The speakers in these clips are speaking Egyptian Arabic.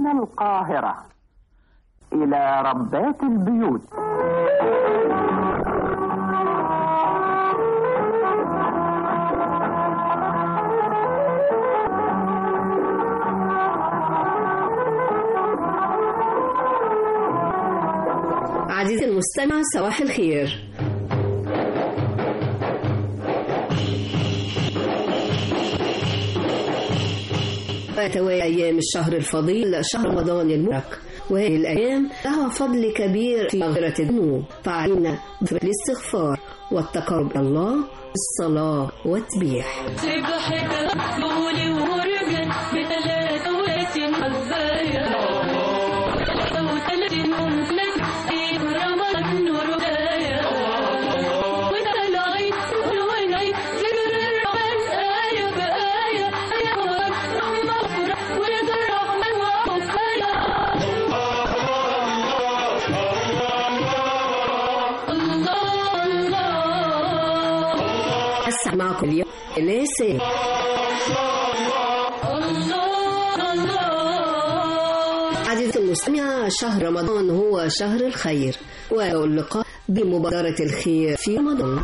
من القاهرة إلى ربات البيوت عزيزي المستمع صباح الخير توالي أيام الشهر الفضيل شهر رمضان المبارك وهذه الأيام لها فضل كبير في مغفرة الذنوب فعلينا بالاستغفار والتقرب إلى الله بالصلاة والتسبيح سبحة مولي ورجل بثلاثة وثلاثين حباية وثلاثين وثلاثين في رمضان نور هدايا وطلعت والويني ذكر الرحمن آية بآية يا رب مغفرة ولد الرحمن وعفايا الله الله أسعى معكم اليوم ناس عزيزي المستمع شهر رمضان هو شهر الخير واللقاء بمبادرة الخير في رمضان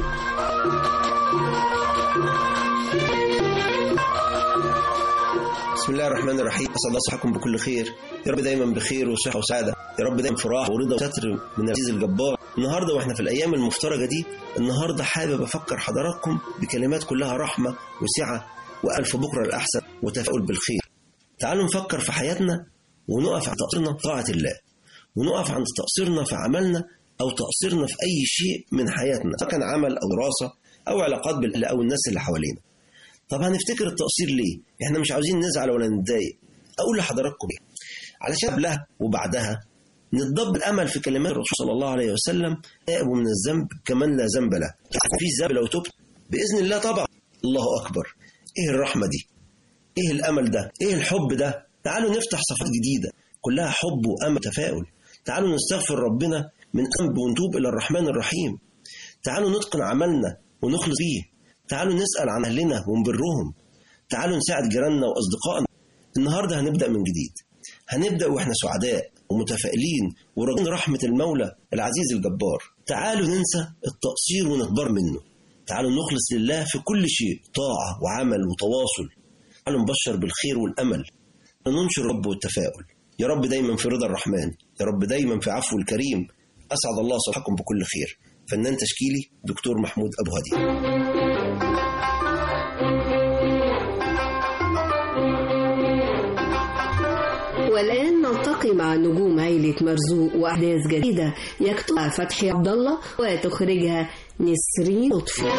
بسم الله الرحمن الرحيم اسعد الله صحكم بكل خير يا رب دايما بخير وصحه وسعاده يا رب دايما في راحه ورضا وستر من العزيز الجبار النهارده واحنا في الايام المفترجه دي النهارده حابب افكر حضراتكم بكلمات كلها رحمه وسعه والف بكره الاحسن وتفاؤل بالخير تعالوا نفكر في حياتنا ونقف عند تقصيرنا في طاعه الله ونقف عند تقصيرنا في عملنا او تقصيرنا في اي شيء من حياتنا سواء كان عمل او دراسه او علاقات بال او الناس اللي حوالينا طب هنفتكر التقصير ليه؟ احنا مش عاوزين نزعل ولا نتضايق. اقول لحضراتكم ايه؟ علشان قبلها وبعدها نتضب الامل في كلمات الرسول صلى الله عليه وسلم تائب من الذنب كمن لا ذنب له. في ذنب لو تبت باذن الله طبعا. الله اكبر. ايه الرحمه دي؟ ايه الامل ده؟ ايه الحب ده؟ تعالوا نفتح صفحات جديده كلها حب وامل تفاؤل. تعالوا نستغفر ربنا من ذنب ونتوب الى الرحمن الرحيم. تعالوا نتقن عملنا ونخلص فيه. تعالوا نسأل عن أهلنا ونبرهم تعالوا نساعد جيراننا وأصدقائنا النهاردة هنبدأ من جديد هنبدأ وإحنا سعداء ومتفائلين وراجين رحمة المولى العزيز الجبار تعالوا ننسى التقصير ونتبر منه تعالوا نخلص لله في كل شيء طاعة وعمل وتواصل تعالوا نبشر بالخير والأمل ننشر الرب والتفاؤل يا رب دايما في رضا الرحمن يا رب دايما في عفو الكريم أسعد الله صباحكم بكل خير فنان تشكيلي دكتور محمود أبو هدي والآن نلتقي مع نجوم عيلة مرزوق وأحداث جديدة يكتبها فتحي عبد الله وتخرجها نسرين لطفي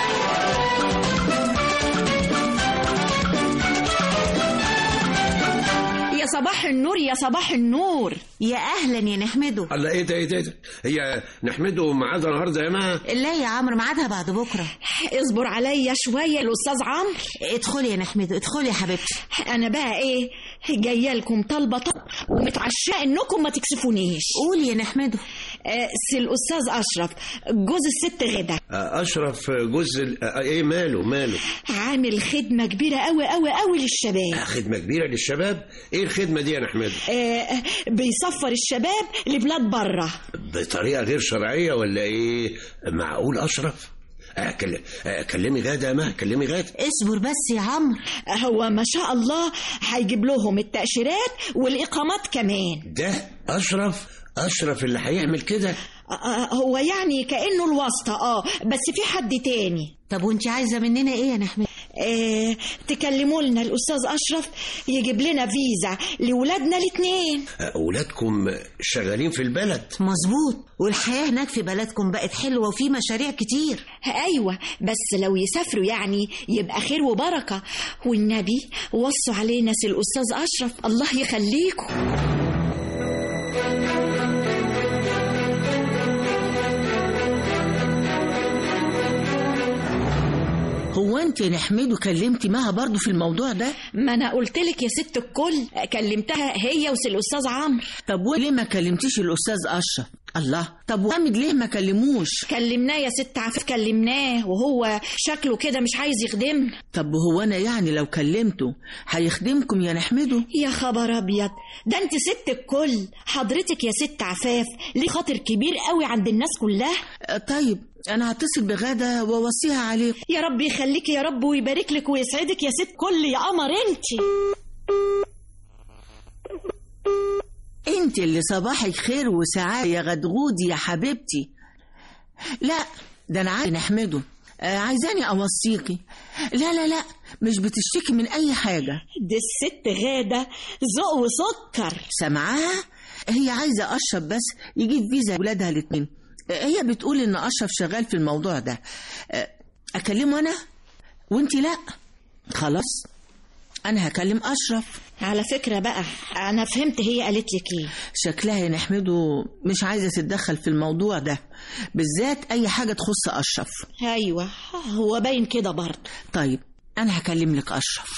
يا صباح النور يا صباح النور يا اهلا يا نحمده الله ايه ده ايه ده إيه ده؟ هي نحمده ميعادها النهارده يا ما لا يا عمرو ميعادها بعد بكره اصبر عليا شويه الاستاذ عمرو ادخلي يا نحمده ادخلي يا حبيبتي انا بقى ايه جايه لكم طالبه طلب ومتعشاه انكم ما تكسفونيش قولي يا نحمده آه، سي الاستاذ اشرف جوز الست غدا آه، اشرف جوز ال- آه، ايه ماله ماله عامل خدمه كبيره قوي قوي قوي للشباب آه، خدمه كبيره للشباب ايه الخدمه دي يا نحمده آه، بيسفر الشباب لبلاد بره بطريقه غير شرعيه ولا ايه معقول اشرف آه، كل- آه، كلمي غاده يا ما كلمي غاده اصبر بس يا عمرو هو ما شاء الله هيجيب لهم التأشيرات والإقامات كمان ده اشرف اشرف اللي هيعمل كده آه، هو يعني كأنه الواسطة اه بس في حد تاني طب وانت عايزه مننا ايه يا نحمده آه تكلموا لنا الأستاذ أشرف يجيب لنا فيزا لولادنا الاتنين آه، اولادكم شغالين في البلد مظبوط والحياه هناك في بلدكم بقت حلوه وفي مشاريع كتير أيوة بس لو يسافروا يعني يبقى خير وبركة والنبي وصوا علينا سي الأستاذ أشرف الله يخليكم هو انت يا نحمده كلمتي معها برضو في الموضوع ده ما أنا قلت لك يا ست الكل كلمتها هي وسي الأستاذ عمرو طب وليه ما كلمتيش الاستاذ اشرف الله طب وحامد ليه ما كلموش كلمناه يا ست عفاف كلمناه وهو شكله كده مش عايز يخدمنا طب هو انا يعني لو كلمته هيخدمكم يا نحمده يا خبر ابيض ده انت ست الكل حضرتك يا ست عفاف ليه خاطر كبير قوي عند الناس كلها آه، طيب انا هتصل بغادة واوصيها عليكم يا رب يخليكي يا رب ويبارك لك ويسعدك يا ست كل يا قمر انت انت اللي صباحك خير وسعادة يا غدغودي يا حبيبتي لا ده انا عايز نحمده آه عايزاني اوصيكي لا لا لا مش بتشتكي من اي حاجة دي الست غادة ذوق وسكر سامعاها هي عايزة أشرف بس يجيب فيزا ولادها الاتنين آه، هي بتقول إن أشرف شغال في الموضوع ده آه، أكلمه أنا وأنت لا خلاص أنا هكلم أشرف على فكرة بقى أنا فهمت هي قالت لك إيه شكلها يا نحمده مش عايزة تتدخل في الموضوع ده بالذات أي حاجة تخص أشرف أيوة هو باين كده برضه طيب أنا هكلم لك أشرف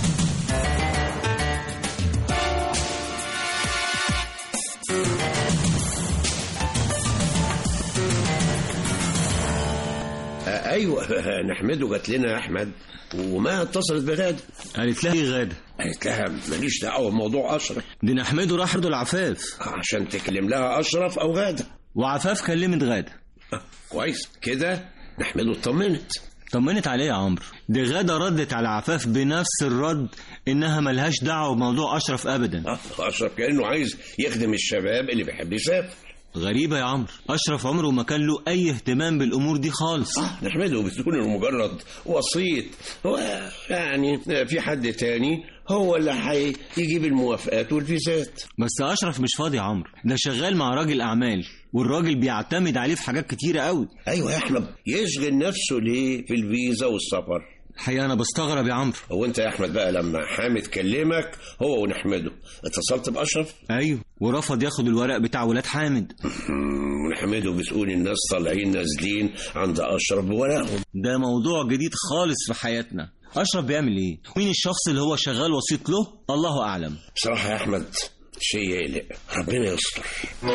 آه، ايوه نحمده جات لنا يا احمد وما اتصلت بغاده قالت لها ايه غادة قالت لها ماليش دعوه بموضوع اشرف دي نحمده راح يرضوا العفاف عشان تكلم لها اشرف او غاده وعفاف كلمت غادة آه، كويس كده نحمده اطمنت طمنت عليه يا عمرو دي غادة ردت على عفاف بنفس الرد انها ملهاش دعوة بموضوع اشرف ابدا آه، اشرف كانه عايز يخدم الشباب اللي بيحب يسافر غريبة يا عمرو اشرف عمره ما كان له اي اهتمام بالامور دي خالص نحمده بتقول انه مجرد وسيط هو يعني في حد تاني هو اللي هيجيب الموافقات والفيزات بس اشرف مش فاضي يا عمرو ده شغال مع راجل اعمال والراجل بيعتمد عليه في حاجات كتيرة قوي ايوه يا احمد يشغل نفسه ليه في الفيزا والسفر الحقيقة انا بستغرب يا عمرو هو انت يا احمد بقى لما حامد كلمك هو ونحمده اتصلت باشرف ايوه ورفض ياخد الورق بتاع ولاد حامد مم، ونحمده بتقول الناس طالعين نازلين عند اشرف بورقهم ده موضوع جديد خالص في حياتنا اشرف بيعمل ايه مين الشخص اللي هو شغال وسيط له الله اعلم بصراحه يا احمد شيء يقلق ربنا يستر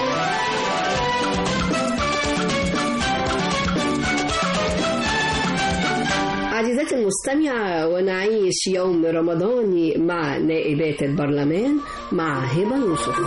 عزيزتي المستمعة ونعيش يوم رمضاني مع نائبات البرلمان مع هبة يوسف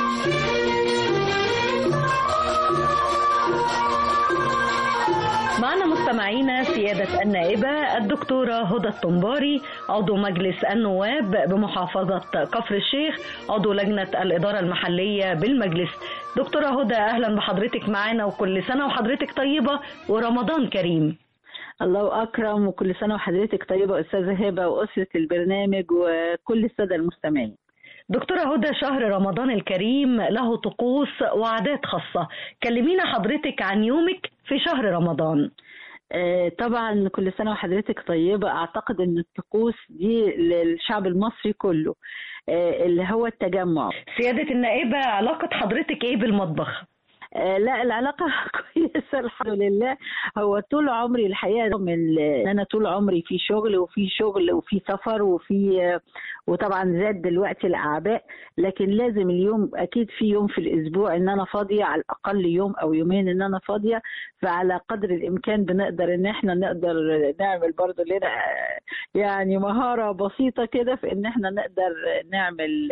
معنا مستمعينا سيادة النائبة الدكتورة هدى الطنباري عضو مجلس النواب بمحافظة كفر الشيخ عضو لجنة الإدارة المحلية بالمجلس دكتورة هدى أهلا بحضرتك معانا وكل سنة وحضرتك طيبة ورمضان كريم الله أكرم وكل سنة وحضرتك طيبة أستاذة هبة وأسرة البرنامج وكل السادة المستمعين دكتورة هدى شهر رمضان الكريم له طقوس وعادات خاصة كلمينا حضرتك عن يومك في شهر رمضان آه، طبعا كل سنة وحضرتك طيبة أعتقد أن الطقوس دي للشعب المصري كله آه، اللي هو التجمع سيادة النائبة علاقة حضرتك إيه بالمطبخ؟ آه، لا العلاقة كويسة الحمد لله هو طول عمري الحقيقة من ان انا طول عمري في شغل وفي شغل وفي سفر وفي آه، وطبعا زاد دلوقتي الاعباء لكن لازم اليوم اكيد في يوم في الاسبوع ان انا فاضية على الاقل يوم او يومين ان انا فاضية فعلى قدر الامكان بنقدر ان احنا نقدر نعمل برضو لنا آه، يعني مهارة بسيطة كده في ان احنا نقدر نعمل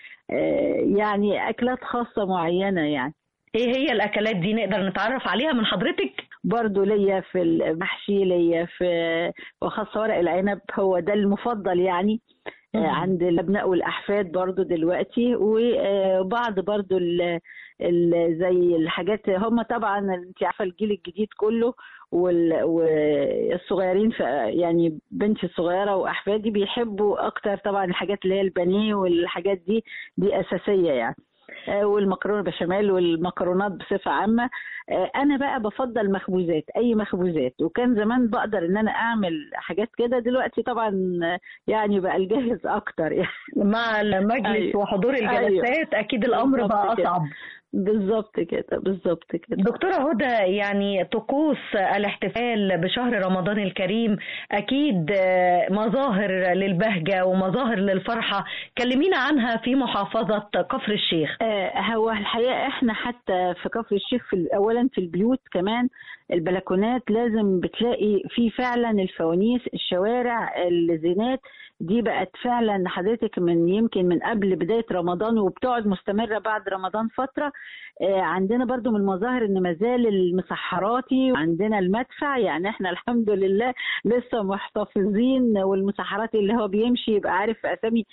آه، يعني اكلات خاصة معينة يعني ايه هي الاكلات دي نقدر نتعرف عليها من حضرتك برضو ليا في المحشي ليا في وخاصة ورق العنب هو ده المفضل يعني آه، مم. عند الابناء والاحفاد برضو دلوقتي وبعض برضو ال ال زي الحاجات هم طبعا انت عارفه الجيل الجديد كله وال- والصغيرين ف- يعني بنتي الصغيره واحفادي بيحبوا اكتر طبعا الحاجات اللي هي البانيه والحاجات دي دي اساسيه يعني آه، والمكرونه بشاميل والمكرونات بصفه عامه آه، انا بقى بفضل مخبوزات اي مخبوزات وكان زمان بقدر ان انا اعمل حاجات كده دلوقتي طبعا آه، يعني بقى الجاهز اكتر يعني مع المجلس أيوة. وحضور الجلسات اكيد الامر بالظبط بقى كده. اصعب بالظبط كده بالظبط كده دكتورة هدى يعني طقوس الاحتفال بشهر رمضان الكريم أكيد آه، مظاهر للبهجة ومظاهر للفرحة كلمينا عنها في محافظة كفر الشيخ آه، هو الحقيقة احنا حتى في كفر الشيخ في أولا في البيوت كمان البلكونات لازم بتلاقي في فعلا الفوانيس الشوارع الزينات دي بقت فعلا حضرتك من يمكن من قبل بداية رمضان وبتقعد مستمرة بعد رمضان فترة آه، عندنا برضو من المظاهر ان مازال المسحراتي وعندنا المدفع يعني احنا الحمد لله لسه محتفظين والمسحراتي اللي هو بيمشي يبقى عارف اسامي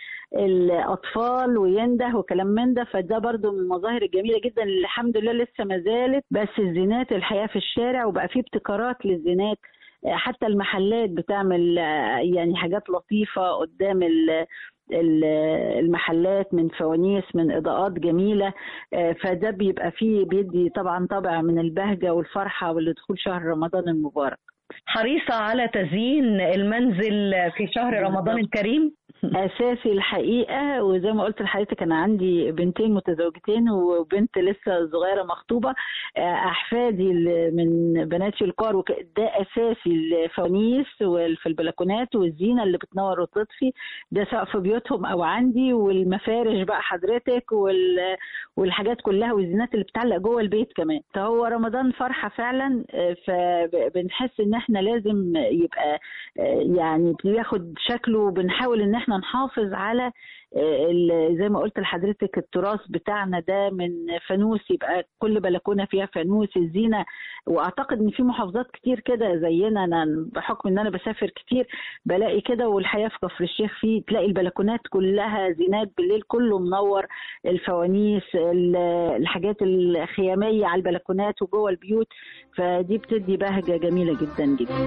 الاطفال وينده وكلام من ده فده برضو من المظاهر الجميله جدا اللي الحمد لله لسه ما زالت بس الزينات الحياه في الشارع وبقى في ابتكارات للزينات آه، حتى المحلات بتعمل آه، يعني حاجات لطيفه قدام ال ال- المحلات من فوانيس من اضاءات جميله آه، فده بيبقى فيه بيدي طبعا طابع من البهجه والفرحه ولدخول شهر رمضان المبارك حريصة على تزيين المنزل في شهر رمضان الكريم اساسي الحقيقه وزي ما قلت لحضرتك انا عندي بنتين متزوجتين وبنت لسه صغيره مخطوبه آه، احفادي ال- من بناتي الكار وك- ده اساسي الفوانيس وال- في البلكونات والزينه اللي بتنور وتطفي ده سواء في بيوتهم او عندي والمفارش بقى حضرتك وال- والحاجات كلها والزينات اللي بتعلق جوه البيت كمان فهو رمضان فرحه فعلا آه، فبنحس ان احنا لازم يبقى آه، يعني بياخد شكله وبنحاول ان احنا نحافظ على آه، ال- زي ما قلت لحضرتك التراث بتاعنا ده من فانوس يبقى كل بلكونه فيها فانوس الزينه واعتقد ان في محافظات كتير كده زينا انا بحكم ان انا بسافر كتير بلاقي كده والحياه في كفر الشيخ في تلاقي البلكونات كلها زينات بالليل كله منور الفوانيس ال- الحاجات الخياميه على البلكونات وجوه البيوت فدي بتدي بهجه جميله جدا جدا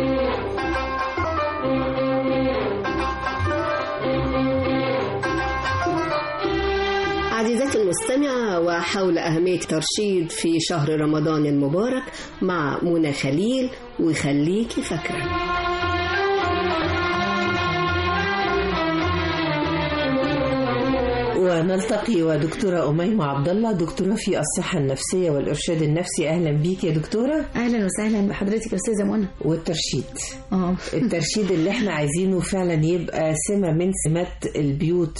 عزيزتي المستمعة وحول أهمية الترشيد في شهر رمضان المبارك مع منى خليل وخليكي فاكرة ونلتقي ودكتورة أميمة عبد الله دكتورة في الصحة النفسية والإرشاد النفسي أهلا بيك يا دكتورة اهلا وسهلا بحضرتك يا استاذه منى والترشيد اه الترشيد اللي احنا عايزينه فعلا يبقى سمة من سمات البيوت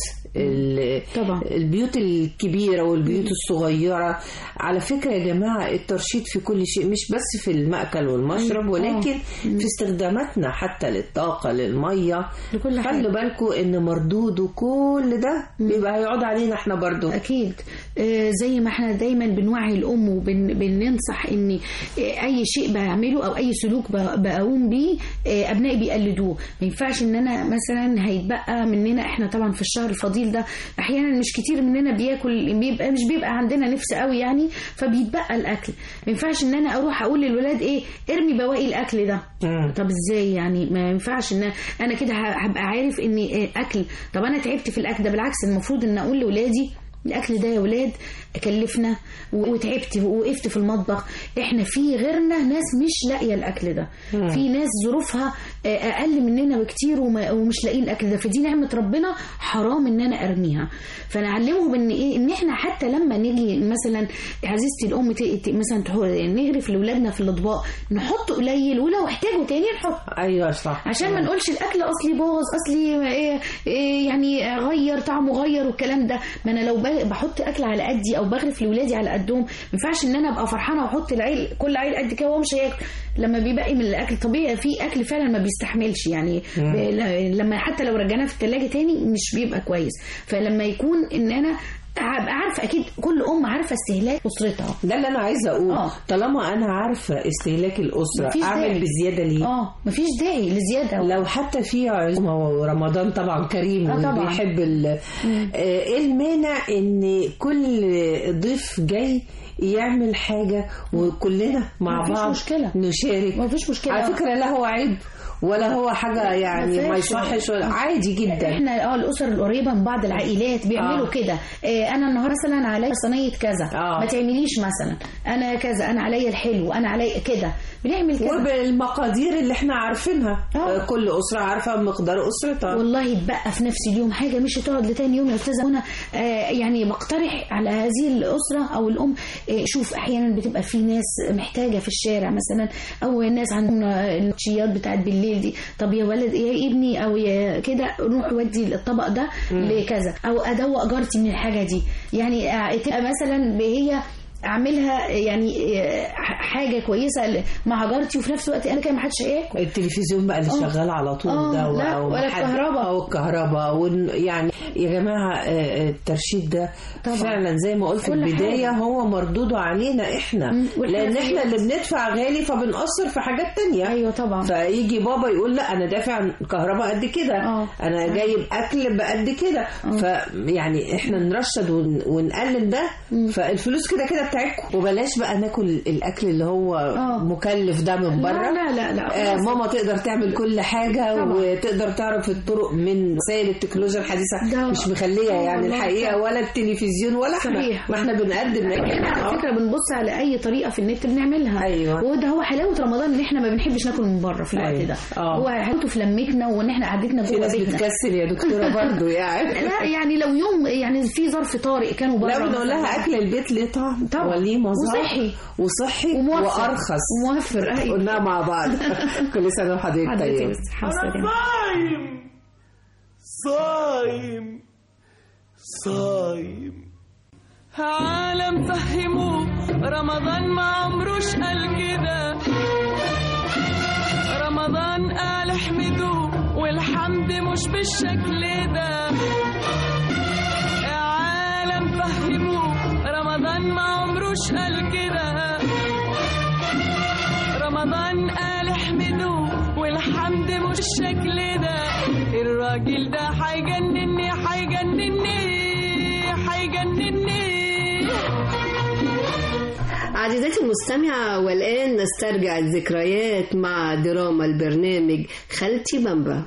ال- طبعا. البيوت الكبيرة والبيوت الصغيرة على فكرة يا جماعة الترشيد في كل شيء مش بس في المأكل والمشرب أيوة. ولكن آه. في استخداماتنا حتى للطاقة للمية لكل حاجة. خلوا بالكم ان مردود وكل ده بيبقى هيقعد علينا احنا برضو اكيد آه، زي ما احنا دايما بنوعي الام وبننصح ان آه، اي شيء بعمله او اي سلوك ب- بقوم بيه آه، ابنائي بيقلدوه ما ينفعش ان انا مثلا هيتبقى مننا احنا طبعا في الشهر الفضيل ده احيانا مش كتير مننا بياكل بيبقى مش بيبقى عندنا نفس قوي يعني فبيتبقى الاكل ما ينفعش ان انا اروح اقول للولاد ايه ارمي بواقي الاكل ده طب ازاي يعني ما ينفعش ان انا كده ه- هبقى عارف ان آه، اكل طب انا تعبت في الاكل ده بالعكس المفروض ان اقول لاولادي الاكل ده يا ولاد كلفنا و- وتعبت ووقفت في المطبخ احنا في غيرنا ناس مش لاقيه الاكل ده مم. في ناس ظروفها آه، اقل مننا بكتير وما- ومش لاقيين الاكل ده فدي نعمه ربنا حرام ان انا ارميها فنعلمهم ان ايه ان احنا حتى لما نيجي مثلا عزيزتي الام ت- ت- مثلا تحو- نغرف لاولادنا في الاطباق نحط قليل ولو احتاجوا تاني نحط ايوه صح عشان ما نقولش الاكل اصلي باظ اصلي إيه إيه يعني غير طعمه غير والكلام ده ما انا لو ب- بحط اكل على قدي او بغرف لاولادي على قدهم ما ينفعش ان انا ابقى فرحانه واحط العيل كل عيل قد كده وهو مش هياكل لما بيبقى من الاكل طبيعي في اكل فعلا ما بيستحملش يعني مم. ب- ل- لما حتى لو رجعناه في الثلاجه تاني مش بيبقى كويس فلما يكون ان انا ابقى عارفه اكيد كل ام عارفه استهلاك اسرتها ده اللي انا عايزه اقول آه. طالما انا عارفه استهلاك الاسره مفيش اعمل داعي. بزياده ليه اه مفيش داعي لزياده لو حتى في عزومه ورمضان طبعا كريم آه طبعا. وبيحب ال- آه، ايه المانع ان كل ضيف جاي يعمل حاجه وكلنا مع مفيش بعض مشكلة. نشارك مفيش مشكلة. على فكره لا هو عيب ولا هو حاجه يعني ما فيهاش- يصحش ولا عادي جدا احنا اه الاسر القريبه من بعض العائلات بيعملوا آه. كده آه انا النهارده مثلا عليا صينيه كذا آه. ما تعمليش مثلا انا كذا انا عليا الحلو انا عليا كده بنعمل كده وبالمقادير اللي احنا عارفينها آه. كل اسره عارفه مقدار اسرتها والله اتبقى في نفس اليوم حاجه مش هتقعد لتاني يوم يا استاذه هنا آه يعني بقترح على هذه الاسره او الام آه شوف احيانا بتبقى في ناس محتاجه في الشارع مثلا او ناس عندهم الشيات بتاعت بالليل دي طب يا ولد يا ابني او يا كده روح ودي الطبق ده لكذا او ادوق جارتي من الحاجه دي يعني آه، تبقى مثلا هي اعملها يعني آه، حاجه كويسه ل- مع جارتي وفي نفس الوقت انا كده ما حدش هياكل التلفزيون بقى اللي آه. شغال على طول آه، ده لا، أو ولا حد- الكهرباء. او الكهرباء ون- يعني يا جماعه آه، آه، الترشيد ده طبعا. فعلا زي ما قلت في كل البدايه حاجة. هو مردوده علينا احنا مم، لان والحنفيات. احنا اللي بندفع غالي فبنقصر في حاجات تانية ايوه طبعا فيجي بابا يقول لا انا دافع كهرباء قد كده آه. انا جايب اكل بقد كده فيعني احنا نرشد ون- ونقلل ده فالفلوس كده كده بتاعتكم وبلاش بقى ناكل الاكل اللي هو آه. مكلف ده من بره لا لا لا, لا. آه ماما تقدر تعمل كل حاجة طبعا. وتقدر تعرف الطرق من وسائل التكنولوجيا الحديثة ده- مش مخلية آه يعني والله الحقيقة فعلا. ولا التلفزيون ولا احنا صحيح. ما احنا بنقدم احنا على فكره بنبص على اي طريقه في النت بنعملها أيوة. وده هو حلاوه رمضان ان احنا ما بنحبش ناكل من بره في الوقت أيوة. ده آه. هو حلاوته في لمتنا وان احنا قعدتنا في جوه ناس بيتنا بتكسل يا دكتورة برضو يعني لا يعني لو يوم يعني في ظرف طارئ كانوا بره لا بنقول مثلاً. لها اكل البيت ليه طعم طبعا. وليه مذاق وصحي. وصحي وموفر. وارخص وموفر ايوه قلناها مع بعض كل سنة وحضرتك حضرتك طيب بس حاسه كده. صايم صايم صايم عالم فهموه رمضان ما عمروش قال كده رمضان قال احمدوه والحمد مش بالشكل ده يا عالم فهموه رمضان ما عمروش قال كده رمضان قال احمدوه والحمد مش الشكل ده الراجل ده هيجنني هيجنني هيجنني عزيزتي المستمعة والآن نسترجع الذكريات مع دراما البرنامج خالتي بامبا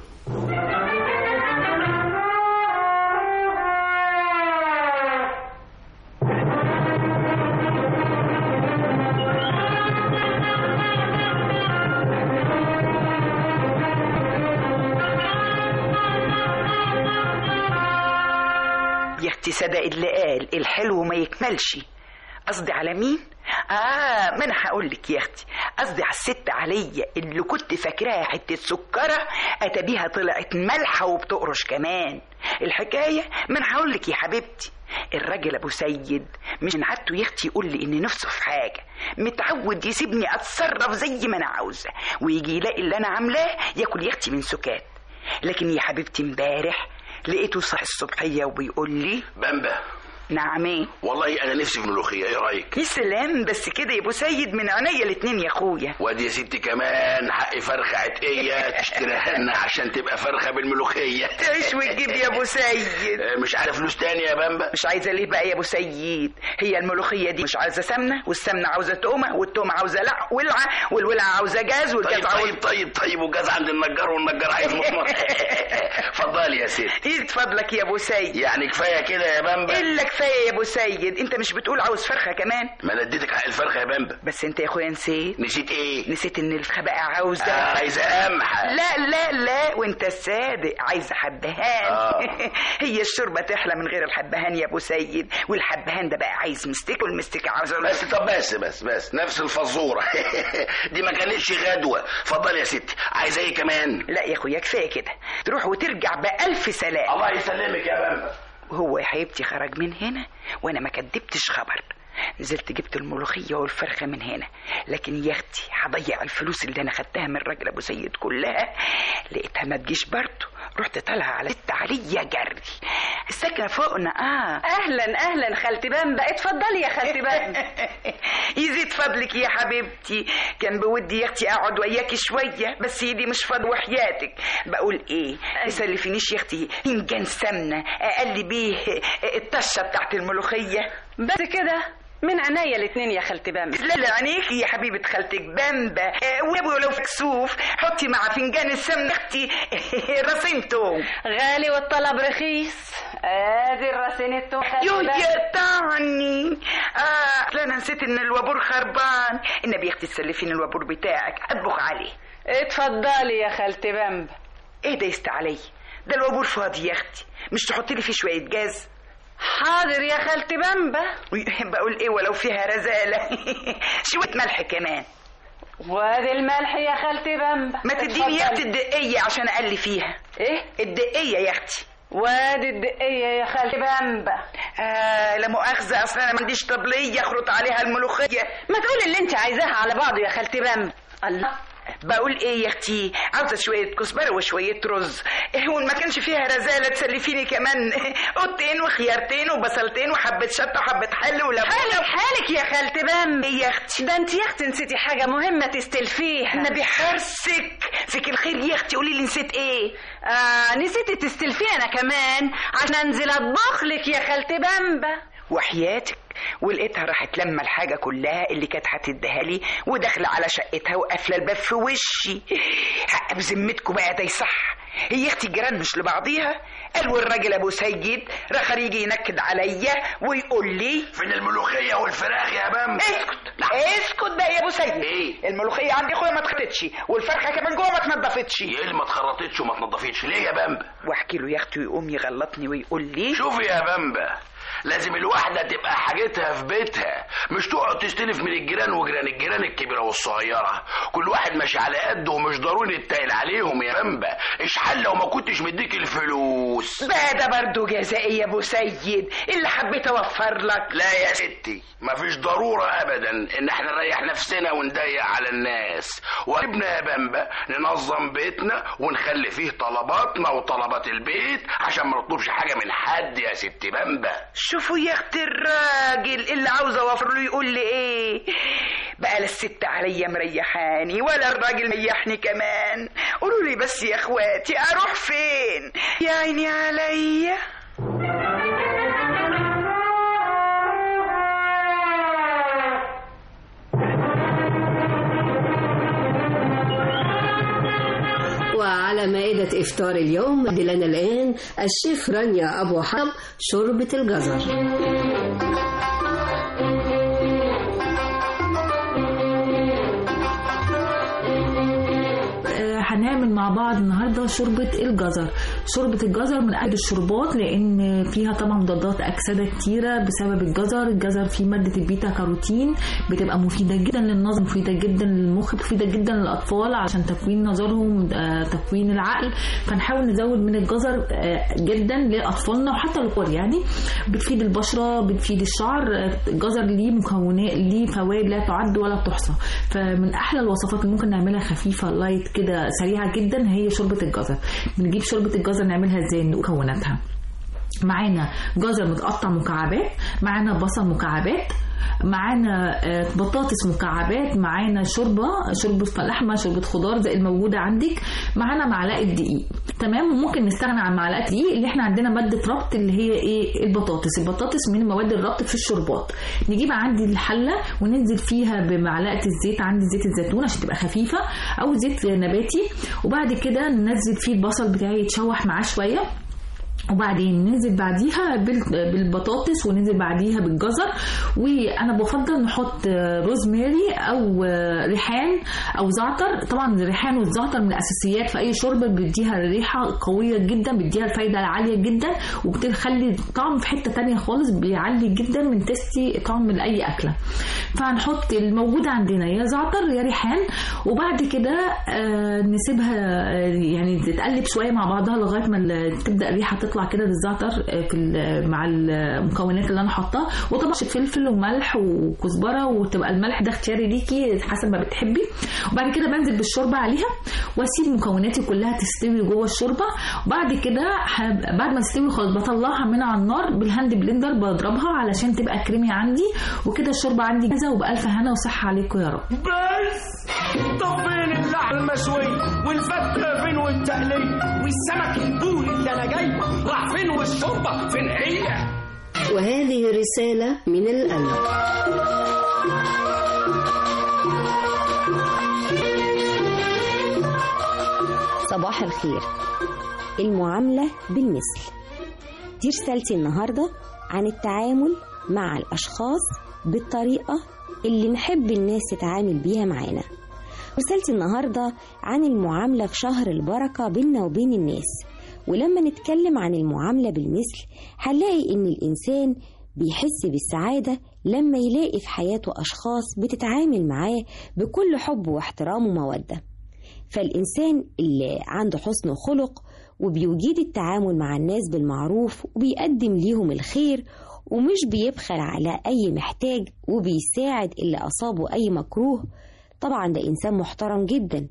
يا اختي صدق اللي قال الحلو ما يكملش قصدي على مين اه ما انا هقول لك يا اختي قصدي على الست عليا اللي كنت فاكراها حته سكره اتى بيها طلعت مالحه وبتقرش كمان الحكايه ما انا هقول لك يا حبيبتي الراجل ابو سيد مش من عادته يا اختي يقول لي ان نفسه في حاجه متعود يسيبني اتصرف زي ما انا عاوزه ويجي يلاقي اللي انا عاملاه ياكل يا اختي من سكات لكن يا حبيبتي امبارح لقيته صاحي الصبحيه وبيقول لي بامبا نعم ايه والله انا نفسي في ملوخيه ايه رايك يا سلام بس كده يا ابو سيد من عينيا الاتنين يا اخويا وادي يا ستي كمان حق فرخه عتقيه تشتريها لنا عشان تبقى فرخه بالملوخيه تعيش وتجيب يا ابو سيد آه، مش عارف فلوس تاني يا بامبا مش عايزه ليه بقى يا ابو سيد هي الملوخيه دي مش عايزه سمنه والسمنه عاوزه تقومه والتومه عاوزه لع ولعه والولعه عاوزه جاز والجاز طيب عاوز طيب طيب طيب وجاز عند النجار والنجار عايز مطمر اتفضلي يا ست ايه فضلك يا ابو سيد يعني كفايه كده يا بامبا الا كفايه يا ابو سيد انت مش بتقول عاوز فرخه كمان ما انا اديتك حق الفرخه يا بامبا بس انت يا اخويا نسيت نسيت ايه نسيت ان الفرخه بقى عاوزه آه، عايزه قمح لا لا لا وانت الصادق عايزه حبهان آه. هي الشوربه تحلى من غير الحبهان يا ابو سيد والحبهان ده بقى عايز مستك والمستك عاوز بس طب بس بس بس نفس الفزوره دي ما كانتش غدوه اتفضلي يا ستي عايزه ايه كمان لا يا اخويا كفايه كده تروح وترجع بألف سلام الله يسلمك يا بامبا وهو يا حبيبتي خرج من هنا وانا ما كدبتش خبر نزلت جبت الملوخية والفرخة من هنا لكن يا اختي هضيع الفلوس اللي انا خدتها من الراجل ابو سيد كلها لقيتها ما تجيش برضه رحت طالعة على ست عليا جري السكنة فوقنا اه اهلا اهلا خالتي بامبا اتفضلي يا خالتي بامبا يزيد فضلك يا حبيبتي كان بودي يا اختي اقعد وياكي شويه بس ايدي مش فاضيه وحياتك بقول ايه تسلفينيش يا اختي فنجان سمنه اقل بيه الطشه بتاعت الملوخيه بس كده من عينيا الاتنين يا خالتي بامبا لا لا عينيكي يا حبيبة خالتك بامبا آه، وابو لو فكسوف حطي مع فنجان السمنة اختي راسين توم غالي والطلب رخيص ادي الراسين التوم يو يقطعني اه اصل انا نسيت ان الوابور خربان النبي يا اختي تسلفين الوابور بتاعك اطبخ عليه اتفضلي يا خالتي بامبا ايه ده يست علي ده الوابور فاضي يا اختي مش تحطي لي فيه شويه جاز حاضر يا خالتي بامبا بقول ايه ولو فيها رزاله شويه ملح كمان وادي الملح يا خالتي بامبا ما تديني يا اختي الدقيه عشان اقلي فيها ايه الدقيه يا اختي وادي الدقيه يا خالتي بامبا آه لا مؤاخذه اصل انا ما عنديش طبليه اخرط عليها الملوخيه ما تقولي اللي انت عايزاها على بعضه يا خالتي بامبا الله بقول ايه يا اختي عاوزه شويه كزبره وشويه رز إيه وان ما كانش فيها رزاله تسلفيني كمان قطين وخيارتين وبصلتين وحبه شطه وحبه حل وليمون حالك حالك يا خالتي بامبا إيه يا اختي ده انت يا اختي نسيتي حاجه مهمه تستلفيها النبي حرسك فيك الخير يا اختي قولي لي نسيت ايه آه نسيتي تستلفيه انا كمان عشان انزل اطبخ لك يا خالتي بامبا وحياتك ولقيتها راحت لما الحاجة كلها اللي كانت هتديها لي وداخلة على شقتها وقافلة الباب في وشي حق بذمتكم بقى ده يصح هي اختي الجيران مش لبعضيها قال والراجل ابو سيد رخر يجي ينكد عليا ويقول لي فين الملوخيه والفراخ يا بامبا اسكت اسكت بقى يا ابو سيد ايه الملوخيه عندي اخويا ما اتخطتش والفرخه كمان جوه ما اتنضفتش ايه اللي ما اتخرطتش وما اتنضفتش ليه يا بامبا واحكي له يا اختي ويقوم يغلطني ويقول لي شوفي يا بامبا لازم الواحدة تبقى حاجتها في بيتها مش تقعد تستلف من الجيران وجيران الجيران الكبيرة والصغيرة كل واحد ماشي على قده ومش ضروري نتقل عليهم يا بامبا اشحال لو ما كنتش مديك الفلوس بقى ده برضه جزائي يا ابو سيد اللي حبيت اوفر لك لا يا ستي مفيش ضرورة ابدا ان احنا نريح نفسنا ونضيق على الناس وابنا يا بامبا ننظم بيتنا ونخلي فيه طلباتنا وطلبات البيت عشان ما نطلبش حاجة من حد يا ست بامبا شوفوا يا اختي الراجل اللي عاوز اوفر له يقول لي ايه بقى لا الست عليا مريحاني ولا الراجل مريحني كمان قولوا لي بس يا اخواتي اروح فين يا عيني عليا وعلى مائدة إفطار اليوم لنا الآن الشيف رانيا أبو حرب شوربة الجزر هنعمل مع بعض النهارده شوربه الجزر شوربه الجزر من احد الشوربات لان فيها طبعا مضادات اكسده كتيره بسبب الجزر الجزر فيه ماده البيتا كاروتين بتبقى مفيده جدا للنظر مفيده جدا للمخ مفيده جدا للاطفال عشان تكوين نظرهم آه، تكوين العقل فنحاول نزود من الجزر آه، جدا لاطفالنا وحتى الكبار يعني بتفيد البشره بتفيد الشعر آه، الجزر ليه مكونات ليه فوائد لا تعد ولا تحصى فمن احلى الوصفات اللي ممكن نعملها خفيفه لايت كده سريعه جدا هي شوربه الجزر بنجيب شوربه الجزر نعملها ازاي مكوناتها معانا جزر متقطع مكعبات معانا بصل مكعبات معانا آه، بطاطس مكعبات معانا شوربه شوربه لحمه شوربه خضار زي الموجوده عندك معانا معلقه دقيق تمام وممكن نستغنى عن معلقه دقيق اللي احنا عندنا ماده ربط اللي هي ايه البطاطس البطاطس من مواد الربط في الشوربات نجيب عندي الحله وننزل فيها بمعلقه الزيت عندي زيت الزيتون عشان تبقى خفيفه او زيت نباتي وبعد كده ننزل فيه البصل بتاعي يتشوح معاه شويه وبعدين ننزل بعديها بال- بالبطاطس وننزل بعديها بالجزر وانا بفضل نحط روزماري او ريحان او زعتر طبعا الريحان والزعتر من الاساسيات في اي شوربه بيديها ريحه قويه جدا بيديها الفايده العاليه جدا وبتخلي طعم في حته تانية خالص بيعلي جدا من تستي طعم لاي اكله فهنحط الموجود عندنا يا زعتر يا ريحان وبعد كده آه، نسيبها آه، يعني تتقلب شويه مع بعضها لغايه ما ال- تبدا الريحه تطلع كده للزعتر آه، في ال- مع المكونات اللي انا حاطاها وطبعا فلفل وملح وكزبره وتبقى الملح ده اختياري ليكي حسب ما بتحبي وبعد كده بنزل بالشوربه عليها واسيب مكوناتي كلها تستوي جوه الشوربه وبعد كده هب- بعد ما تستوي خالص بطلعها من على النار بالهاند بلندر بضربها علشان تبقى كريمي عندي وكده الشوربه عندي جاهزه وبالف هنا وصحه عليكم يا رب بس طب فين اللحم المشوي والفتة فين والتقلية والسمك البوري اللي انا جاي راح فين والشوربة فين هي وهذه رسالة من القلب صباح الخير المعاملة بالمثل دي رسالتي النهاردة عن التعامل مع الأشخاص بالطريقة اللي نحب الناس تتعامل بيها معانا رسالتي النهاردة عن المعاملة في شهر البركة بيننا وبين الناس ولما نتكلم عن المعاملة بالمثل هنلاقي إن الإنسان بيحس بالسعادة لما يلاقي في حياته أشخاص بتتعامل معاه بكل حب واحترام ومودة فالإنسان اللي عنده حسن خلق وبيجيد التعامل مع الناس بالمعروف وبيقدم ليهم الخير ومش بيبخل على أي محتاج وبيساعد اللي أصابه أي مكروه طبعا ده إنسان محترم جدا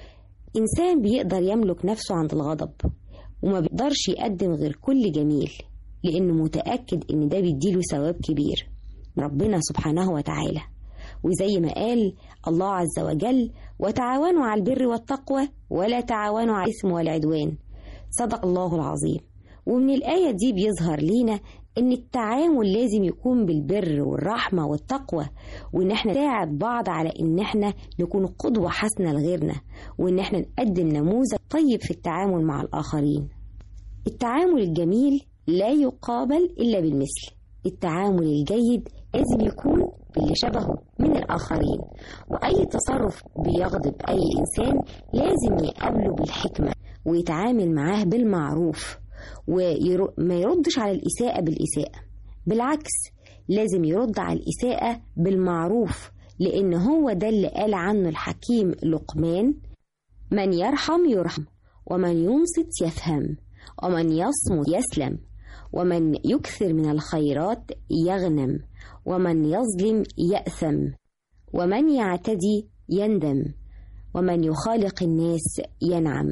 إنسان بيقدر يملك نفسه عند الغضب وما بيقدرش يقدم غير كل جميل لأنه متأكد إن ده بيديله ثواب كبير ربنا سبحانه وتعالى وزي ما قال الله عز وجل وتعاونوا على البر والتقوى ولا تعاونوا على الإثم والعدوان صدق الله العظيم ومن الآية دي بيظهر لينا إن التعامل لازم يكون بالبر والرحمة والتقوى وإن احنا نساعد بعض على إن احنا نكون قدوة حسنة لغيرنا وإن احنا نقدم نموذج طيب في التعامل مع الآخرين التعامل الجميل لا يقابل إلا بالمثل التعامل الجيد لازم يكون باللي شبهه من الآخرين وأي تصرف بيغضب أي إنسان لازم يقابله بالحكمة ويتعامل معاه بالمعروف وما يردش على الإساءة بالإساءة بالعكس لازم يرد على الإساءة بالمعروف لأن هو ده اللي قال عنه الحكيم لقمان من يرحم يرحم ومن ينصت يفهم ومن يصمت يسلم ومن يكثر من الخيرات يغنم ومن يظلم يأثم ومن يعتدي يندم ومن يخالق الناس ينعم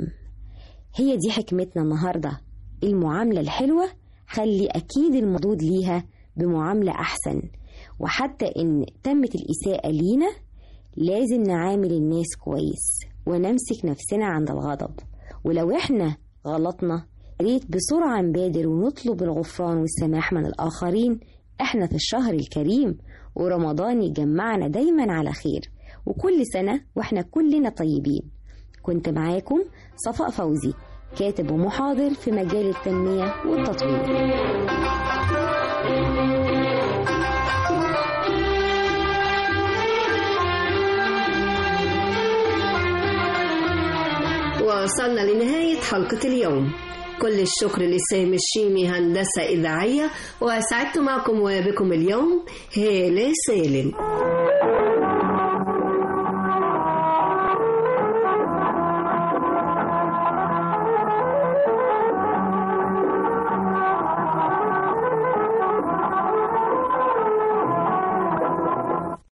هي دي حكمتنا النهارده المعاملة الحلوة خلي أكيد المردود ليها بمعاملة أحسن وحتى إن تمت الإساءة لينا لازم نعامل الناس كويس ونمسك نفسنا عند الغضب ولو إحنا غلطنا ريت بسرعة نبادر ونطلب الغفران والسماح من الآخرين إحنا في الشهر الكريم ورمضان يجمعنا دايما على خير وكل سنة وإحنا كلنا طيبين كنت معاكم صفاء فوزي كاتب ومحاضر في مجال التنمية والتطوير وصلنا لنهاية حلقة اليوم كل الشكر لسامي الشيمي هندسة إذاعية وسعدت معكم وبكم اليوم هالة سالم